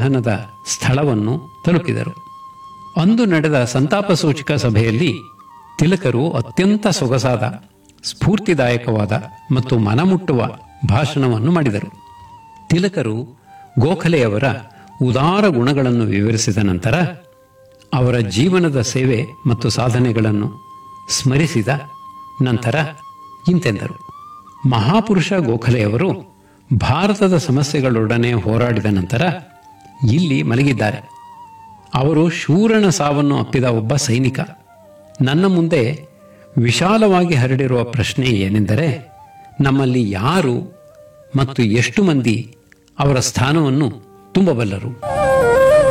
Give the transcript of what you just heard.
ದಹನದ ಸ್ಥಳವನ್ನು ತಲುಪಿದರು ಅಂದು ನಡೆದ ಸಂತಾಪ ಸೂಚಕ ಸಭೆಯಲ್ಲಿ ತಿಲಕರು ಅತ್ಯಂತ ಸೊಗಸಾದ ಸ್ಫೂರ್ತಿದಾಯಕವಾದ ಮತ್ತು ಮನಮುಟ್ಟುವ ಭಾಷಣವನ್ನು ಮಾಡಿದರು ತಿಲಕರು ಗೋಖಲೆಯವರ ಉದಾರ ಗುಣಗಳನ್ನು ವಿವರಿಸಿದ ನಂತರ ಅವರ ಜೀವನದ ಸೇವೆ ಮತ್ತು ಸಾಧನೆಗಳನ್ನು ಸ್ಮರಿಸಿದ ನಂತರ ಇಂತೆಂದರು ಮಹಾಪುರುಷ ಗೋಖಲೆಯವರು ಭಾರತದ ಸಮಸ್ಯೆಗಳೊಡನೆ ಹೋರಾಡಿದ ನಂತರ ಇಲ್ಲಿ ಮಲಗಿದ್ದಾರೆ ಅವರು ಶೂರನ ಸಾವನ್ನು ಅಪ್ಪಿದ ಒಬ್ಬ ಸೈನಿಕ ನನ್ನ ಮುಂದೆ ವಿಶಾಲವಾಗಿ ಹರಡಿರುವ ಪ್ರಶ್ನೆ ಏನೆಂದರೆ ನಮ್ಮಲ್ಲಿ ಯಾರು ಮತ್ತು ಎಷ್ಟು ಮಂದಿ ಅವರ ಸ್ಥಾನವನ್ನು ತುಂಬಬಲ್ಲರು